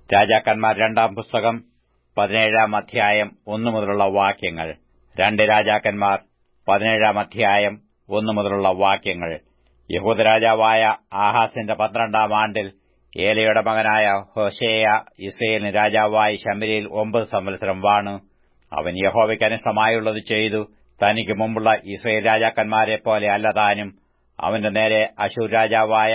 രാജാക്കന്മാർ രണ്ടാം പുസ്തകം പതിനേഴാം അധ്യായം ഒന്നു മുതലുള്ള വാക്യങ്ങൾ രണ്ട് രാജാക്കന്മാർ പതിനേഴാം അധ്യായം ഒന്നു മുതലുള്ള വാക്യങ്ങൾ യഹൂദരാജാവായ ആഹാസിന്റെ പന്ത്രണ്ടാം ആണ്ടിൽ ഏലയുടെ മകനായ ഹോഷേയ ഇസ്രയേലിന് രാജാവായി ശമരിയിൽ ഒമ്പത് സംവത്സരം വാണു അവൻ യഹോവയ്ക്ക് അനിഷ്ടമായുള്ളത് ചെയ്തു തനിക്ക് മുമ്പുള്ള ഇസ്രയേൽ രാജാക്കന്മാരെ പോലെ അല്ല താനും അവന്റെ നേരെ അശൂർ രാജാവായ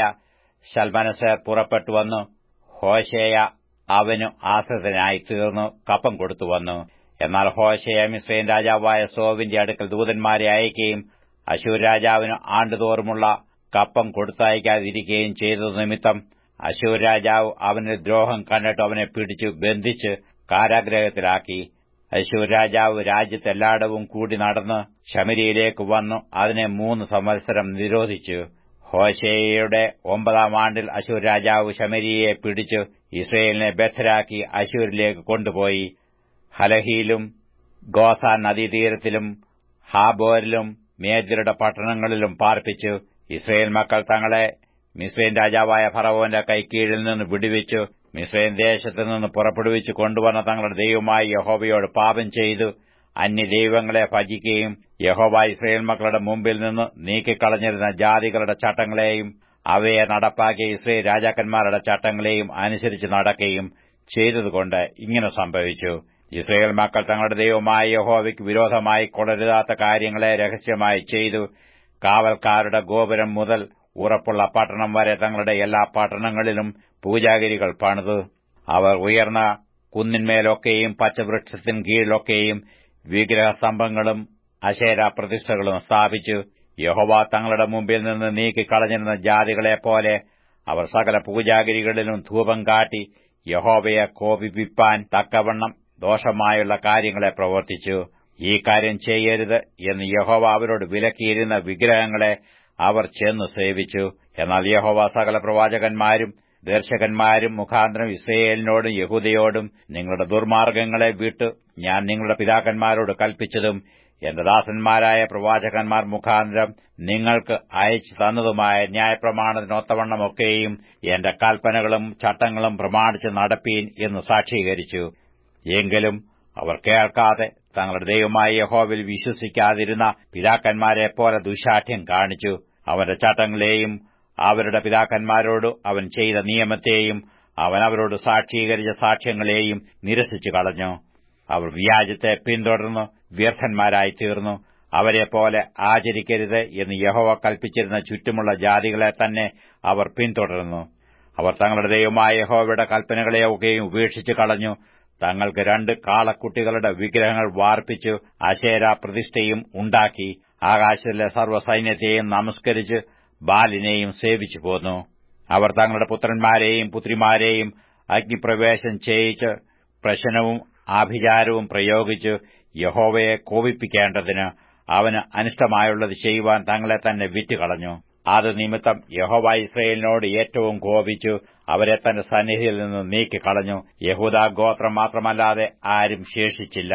ശൽമനസർ പുറപ്പെട്ടുവന്നു ഹോശേയ അവനു ആശ്രിതനായി തീർന്നു കപ്പം കൊടുത്തുവന്നു എന്നാൽ ഹോശേയ മിസ്രൈൻ രാജാവായ സോവിന്റെ അടുക്കൽ ദൂതന്മാരെ അയക്കുകയും അശൂർ രാജാവിന് ആണ്ടുതോറുമുള്ള കപ്പം കൊടുത്തയക്കാതിരിക്കുകയും ചെയ്തതു നിമിത്തം അശൂർ രാജാവ് അവന്റെ ദ്രോഹം കണ്ടിട്ട് അവനെ പിടിച്ചു ബന്ധിച്ച് കാരാഗ്രഹത്തിലാക്കി അശൂർ രാജാവ് രാജ്യത്തെല്ലായിടവും കൂടി നടന്ന് ശമരിയിലേക്ക് വന്നു അതിനെ മൂന്ന് സംവത്സരം നിരോധിച്ചു ഹോശേയയുടെ ഒമ്പതാം ആണ്ടിൽ അശൂർ രാജാവ് ശമരിയെ പിടിച്ച് ഇസ്രയേലിനെ ബദ്ധരാക്കി അശൂരിലേക്ക് കൊണ്ടുപോയി ഹലഹിയിലും ഗോസാൻ നദീതീരത്തിലും ഹാബോരിലും മേദ്യരുടെ പട്ടണങ്ങളിലും പാർപ്പിച്ചു ഇസ്രയേൽ മക്കൾ തങ്ങളെ മിസ്രൈൻ രാജാവായ ഫറവോന്റെ കൈക്കീഴിൽ നിന്ന് വിടുവിച്ചു മിസ്രൈൻ ദേശത്തു നിന്ന് പുറപ്പെടുവിച്ചു കൊണ്ടുവന്ന തങ്ങളുടെ ദൈവമായ യഹോവയോട് പാപം ചെയ്തു അന്യദൈവങ്ങളെ ഭജിക്കുകയും യഹോവ ഇസ്രയേൽ മക്കളുടെ മുമ്പിൽ നിന്ന് നീക്കിക്കളഞ്ഞിരുന്ന ജാതികളുടെ ചട്ടങ്ങളെയും അവയെ നടപ്പാക്കിയ ഇസ്രയേൽ രാജാക്കന്മാരുടെ ചട്ടങ്ങളെയും അനുസരിച്ച് നടക്കുകയും ചെയ്തതുകൊണ്ട് ഇങ്ങനെ സംഭവിച്ചു ഇസ്രയേൽ മക്കൾ തങ്ങളുടെ ദൈവമായ യഹോവയ്ക്ക് വിരോധമായി കൊളരുതാത്ത കാര്യങ്ങളെ രഹസ്യമായി ചെയ്തു കാവൽക്കാരുടെ ഗോപുരം മുതൽ ഉറപ്പുള്ള പട്ടണം വരെ തങ്ങളുടെ എല്ലാ പട്ടണങ്ങളിലും പൂജാഗിരികൾ പണിതു അവർ ഉയർന്ന കുന്നിന്മേലൊക്കെയും പച്ചവൃക്ഷത്തിൻ കീഴിലൊക്കെയും വിഗ്രഹസ്തംഭങ്ങളും അശേര പ്രതിഷ്ഠകളും സ്ഥാപിച്ചു യഹോവ തങ്ങളുടെ മുമ്പിൽ നിന്ന് നീക്കിക്കളഞ്ഞിരുന്ന ജാതികളെപ്പോലെ അവർ സകല പൂജാഗിരികളിലും ധൂപം കാട്ടി യഹോവയെ കോപിപ്പിപ്പാൻ തക്കവണ്ണം ദോഷമായുള്ള കാര്യങ്ങളെ പ്രവർത്തിച്ചു ഈ കാര്യം ചെയ്യരുത് എന്ന് യഹോവ അവരോട് വിലക്കിയിരുന്ന വിഗ്രഹങ്ങളെ അവർ ചെന്ന് സേവിച്ചു എന്നാൽ യഹോവ സകല പ്രവാചകന്മാരും ദർശകന്മാരും മുഖാന്തരം ഇസ്രയേലിനോടും യഹൂദയോടും നിങ്ങളുടെ ദുർമാർഗങ്ങളെ വിട്ട് ഞാൻ നിങ്ങളുടെ പിതാക്കന്മാരോട് കൽപ്പിച്ചതും എന്റെ ദാസന്മാരായ പ്രവാചകന്മാർ മുഖാന്തരം നിങ്ങൾക്ക് അയച്ചു തന്നതുമായ ന്യായപ്രമാണത്തിനൊത്തവണ്ണമൊക്കെയും എന്റെ കൽപ്പനകളും ചട്ടങ്ങളും പ്രമാണിച്ച് നടപ്പീൻ എന്ന് സാക്ഷീകരിച്ചു എങ്കിലും അവർ കേൾക്കാതെ തങ്ങളുടെ ദൈവമായ യഹോവിൽ വിശ്വസിക്കാതിരുന്ന പിതാക്കന്മാരെപ്പോലെ ദുശാഠ്യം കാണിച്ചു അവന്റെ ചട്ടങ്ങളെയും അവരുടെ പിതാക്കന്മാരോട് അവൻ ചെയ്ത നിയമത്തെയും അവൻ അവരോട് സാക്ഷീകരിച്ച സാക്ഷ്യങ്ങളെയും നിരസിച്ചു കളഞ്ഞു അവർ വ്യാജത്തെ പിന്തുടർന്നു വ്യർത്ഥന്മാരായി തീർന്നു അവരെപ്പോലെ ആചരിക്കരുത് എന്ന് യഹോവ കൽപ്പിച്ചിരുന്ന ചുറ്റുമുള്ള ജാതികളെ തന്നെ അവർ പിന്തുടർന്നു അവർ തങ്ങളുടെ ദൈവമായ യഹോവയുടെ കൽപ്പനകളെയൊക്കെയും ഉപേക്ഷിച്ചു കളഞ്ഞു തങ്ങൾക്ക് രണ്ട് കാളക്കുട്ടികളുടെ വിഗ്രഹങ്ങൾ വാർപ്പിച്ചു അശേര പ്രതിഷ്ഠയും ഉണ്ടാക്കി ആകാശത്തിലെ സർവ്വസൈന്യത്തെയും നമസ്കരിച്ച് ബാലിനെയും സേവിച്ചു പോന്നു അവർ തങ്ങളുടെ പുത്രന്മാരെയും പുത്രിമാരെയും അഗ്നിപ്രവേശം ചെയ്യിച്ച് പ്രശ്നവും ആഭിചാരവും പ്രയോഗിച്ച് യഹോവയെ കോപിപ്പിക്കേണ്ടതിന് അവന് അനിഷ്ടമായുള്ളത് ചെയ്യുവാൻ തങ്ങളെ തന്നെ വിറ്റുകളഞ്ഞു അത് നിമിത്തം യഹോവ ഇസ്രയേലിനോട് ഏറ്റവും കോപിച്ചു അവരെ തന്റെ സന്നിധിയിൽ നിന്ന് നീക്കിക്കളഞ്ഞു യഹൂദ ഗോത്രം മാത്രമല്ലാതെ ആരും ശേഷിച്ചില്ല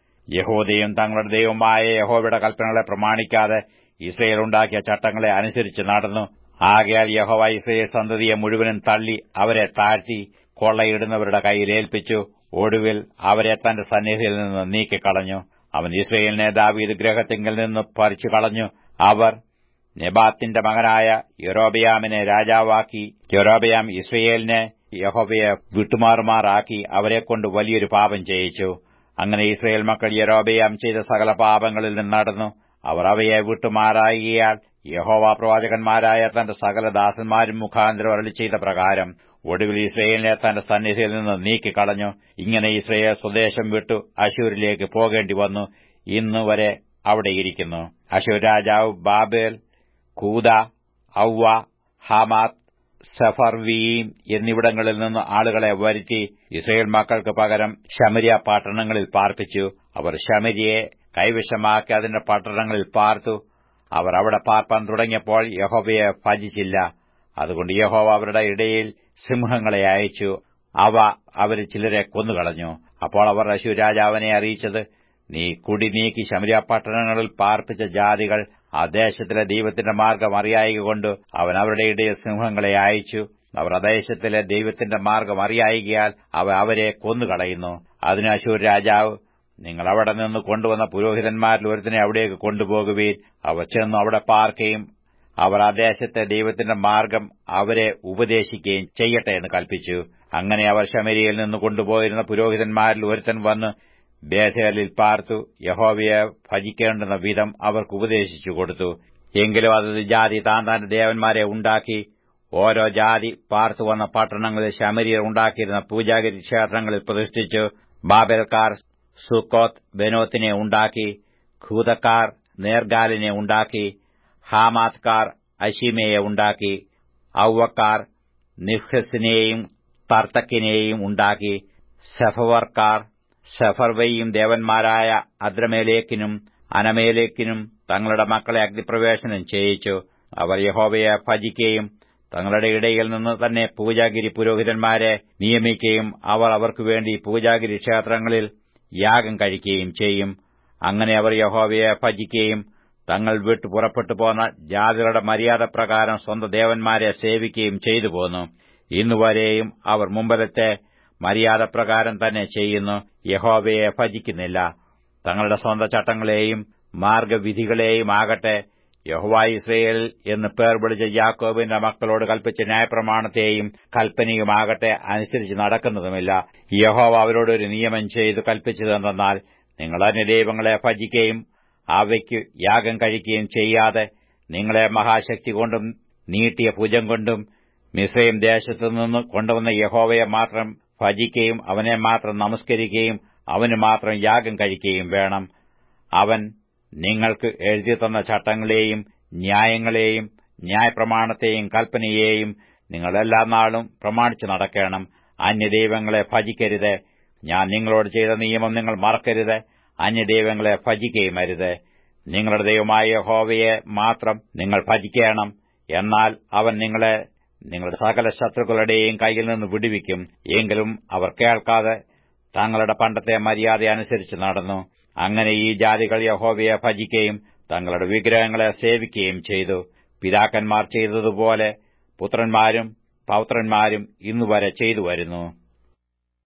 യഹൂദയും തങ്ങളുടെ ദൈവമായ യഹോവയുടെ കൽപ്പനകളെ പ്രമാണിക്കാതെ ഇസ്രയേൽ ഉണ്ടാക്കിയ ചട്ടങ്ങളെ അനുസരിച്ച് നടന്നു ആകയാൽ യഹോവ ഇസ്രയേൽ സന്തതിയെ മുഴുവനും തള്ളി അവരെ താഴ്ത്തി കൊള്ളയിടുന്നവരുടെ കയ്യിൽ ഏൽപ്പിച്ചു ഒടുവിൽ അവരെ തന്റെ സന്നിധിയിൽ നിന്ന് നീക്കിക്കളഞ്ഞു അവൻ ഇസ്രയേലിനെ ദാവീദ് ഗ്രഹത്തിങ്കിൽ നിന്ന് പറിച്ചു കളഞ്ഞു അവർ നെബാത്തിന്റെ മകനായ യൊരോബയാമിനെ രാജാവാക്കി യൊരോബയാം ഇസ്രയേലിനെ യഹോബയെ വിട്ടുമാറുമാറാക്കി അവരെക്കൊണ്ട് വലിയൊരു പാപം ചെയ്യിച്ചു അങ്ങനെ ഇസ്രയേൽ മക്കൾ യരോബയാം ചെയ്ത സകല പാപങ്ങളിൽ നിന്ന് നടന്നു അവർ അവയെ വിട്ടുമാറായികയാൽ യഹോവ പ്രവാചകന്മാരായ തന്റെ സകല ദാസന്മാരും മുഖാന്തരം അരളി ചെയ്ത പ്രകാരം ഒടുവിൽ ഇസ്രയേലിനെ തന്റെ സന്നിധിയിൽ നിന്ന് നീക്കിക്കളഞ്ഞു ഇങ്ങനെ ഇസ്രയേൽ സ്വദേശം വിട്ടു അശൂരിലേക്ക് പോകേണ്ടി വന്നു ഇന്ന് വരെ അവിടെയിരിക്കുന്നു അശൂർ രാജാവ് ബാബേൽ കൂദ ഔവ ഹമാത്ത് സഫർവീം എന്നിവിടങ്ങളിൽ നിന്ന് ആളുകളെ വരുത്തി ഇസ്രയേൽ മക്കൾക്ക് പകരം ശമരിയ പട്ടണങ്ങളിൽ പാർപ്പിച്ചു അവർ ശമരിയെ കൈവശമാക്കി അതിന്റെ പട്ടണങ്ങളിൽ പാർത്തു അവർ അവിടെ പാർപ്പാൻ തുടങ്ങിയപ്പോൾ യഹോവയെ ഭജിച്ചില്ല അതുകൊണ്ട് യഹോവ അവരുടെ ഇടയിൽ സിംഹങ്ങളെ അയച്ചു അവ അവരിൽ ചിലരെ കൊന്നുകളഞ്ഞു അപ്പോൾ അവർ അശു രാജാവിനെ അറിയിച്ചത് നീ കുടി നീക്കി ശമരിയ പട്ടണങ്ങളിൽ പാർപ്പിച്ച ജാതികൾ ആ ദേശത്തിലെ ദൈവത്തിന്റെ മാർഗം അറിയായികൊണ്ട് അവൻ അവരുടെ ഇടയിൽ സിംഹങ്ങളെ അയച്ചു അവർ അദേശത്തിലെ ദൈവത്തിന്റെ മാർഗം അറിയായികയാൽ അവ അവരെ കൊന്നുകളയുന്നു അതിന് അശൂർ രാജാവ് നിങ്ങൾ അവിടെ നിന്ന് കൊണ്ടുവന്ന പുരോഹിതന്മാരിൽ ഒരുത്തിനെ അവിടേക്ക് കൊണ്ടുപോകുവീൻ അവർ ചെന്നു അവിടെ പാർക്കുകയും അവർ ആ ദേശത്തെ ദൈവത്തിന്റെ മാർഗം അവരെ ഉപദേശിക്കുകയും ചെയ്യട്ടെ എന്ന് കൽപ്പിച്ചു അങ്ങനെ അവർ ശമരിയിൽ നിന്ന് കൊണ്ടുപോയിരുന്ന പുരോഹിതന്മാരിൽ ഒരുത്തൻ വന്ന് ബേഥേലിൽ പാർത്തു യഹോവയെ ഭജിക്കേണ്ടുന്ന വിധം അവർക്ക് ഉപദേശിച്ചു കൊടുത്തു എങ്കിലും അതത് ജാതി താൻ താന്റെ ദേവന്മാരെ ഉണ്ടാക്കി ഓരോ ജാതി പാർത്തു വന്ന പട്ടണങ്ങളിൽ ശമരിയർ ഉണ്ടാക്കിയിരുന്ന പൂജാഗിരി ക്ഷേത്രങ്ങളിൽ പ്രതിഷ്ഠിച്ചു ബാബേൽക്കാർ സുക്കോത്ത് ബെനോത്തിനെ ഉണ്ടാക്കി ഖൂതക്കാർ നേർഗാലിനെ ഉണ്ടാക്കി ഹാമാത്കാർ അശീമയെ ഉണ്ടാക്കി ഔവക്കാർ നിഫ്ഹസിനെയും തർത്തക്കിനെയും ഉണ്ടാക്കി സെഫവർക്കാർ സെഫർവയും ദേവന്മാരായ അദ്രമേലേക്കിനും അനമേലേക്കിനും തങ്ങളുടെ മക്കളെ അഗ്നിപ്രവേശനം ചെയ്യിച്ചു അവർ യഹോവയെ ഭജിക്കുകയും തങ്ങളുടെ ഇടയിൽ നിന്ന് തന്നെ പൂജാഗിരി പുരോഹിതന്മാരെ നിയമിക്കുകയും അവർ അവർക്കു വേണ്ടി പൂജാഗിരി ക്ഷേത്രങ്ങളിൽ യാഗം കഴിക്കുകയും ചെയ്യും അങ്ങനെ അവർ യഹോവയെ ഭജിക്കുകയും തങ്ങൾ വിട്ടു പുറപ്പെട്ടു പോന്ന ജാതികളുടെ മര്യാദ പ്രകാരം സ്വന്തം ദേവന്മാരെ സേവിക്കുകയും ചെയ്തു പോന്നു ഇന്നുവരെയും അവർ മുമ്പലത്തെ മര്യാദ പ്രകാരം തന്നെ ചെയ്യുന്നു യഹോവയെ ഭജിക്കുന്നില്ല തങ്ങളുടെ സ്വന്തം ചട്ടങ്ങളെയും മാർഗവിധികളെയും ആകട്ടെ യഹോവ ഇസ്രയേൽ എന്ന് പേർ വിളിച്ച യാക്കോബിന്റെ മക്കളോട് കൽപ്പിച്ച ന്യായപ്രമാണത്തെയും കൽപ്പനയുമാകട്ടെ അനുസരിച്ച് നടക്കുന്നതുമില്ല യഹോവ അവരോട് ഒരു നിയമം ചെയ്തു കൽപ്പിച്ചതെന്നാൽ നിങ്ങൾ അന്യദൈവങ്ങളെ ഭജിക്കുകയും അവയ്ക്ക് യാഗം കഴിക്കുകയും ചെയ്യാതെ നിങ്ങളെ മഹാശക്തി കൊണ്ടും നീട്ടിയ ഭുജം കൊണ്ടും മിസ്രൈം ദേശത്തുനിന്ന് കൊണ്ടുവന്ന യഹോവയെ മാത്രം ഭജിക്കുകയും അവനെ മാത്രം നമസ്കരിക്കുകയും അവന് മാത്രം യാഗം കഴിക്കുകയും വേണം അവൻ നിങ്ങൾക്ക് എഴുതി തന്ന ചട്ടങ്ങളെയും ന്യായങ്ങളെയും ന്യായപ്രമാണത്തെയും കൽപ്പനയെയും നിങ്ങൾ എല്ലാ നാളും പ്രമാണിച്ചു നടക്കണം അന്യദൈവങ്ങളെ ഭജിക്കരുത് ഞാൻ നിങ്ങളോട് ചെയ്ത നിയമം നിങ്ങൾ മറക്കരുത് അന്യദൈവങ്ങളെ ഭജിക്കുകയും അരുത് നിങ്ങളുടെ ദൈവമായ യഹോവയെ മാത്രം നിങ്ങൾ ഭജിക്കണം എന്നാൽ അവൻ നിങ്ങളെ നിങ്ങളുടെ സകല ശത്രുക്കളുടെയും കയ്യിൽ നിന്ന് വിടുവിക്കും എങ്കിലും അവർ കേൾക്കാതെ തങ്ങളുടെ പണ്ടത്തെ മര്യാദ അനുസരിച്ച് നടന്നു അങ്ങനെ ഈ ജാതികൾ യഹോവയെ ഭജിക്കുകയും തങ്ങളുടെ വിഗ്രഹങ്ങളെ സേവിക്കുകയും ചെയ്തു പിതാക്കന്മാർ ചെയ്തതുപോലെ പുത്രന്മാരും പൌത്രന്മാരും ഇന്നുവരെ ചെയ്തു വരുന്നു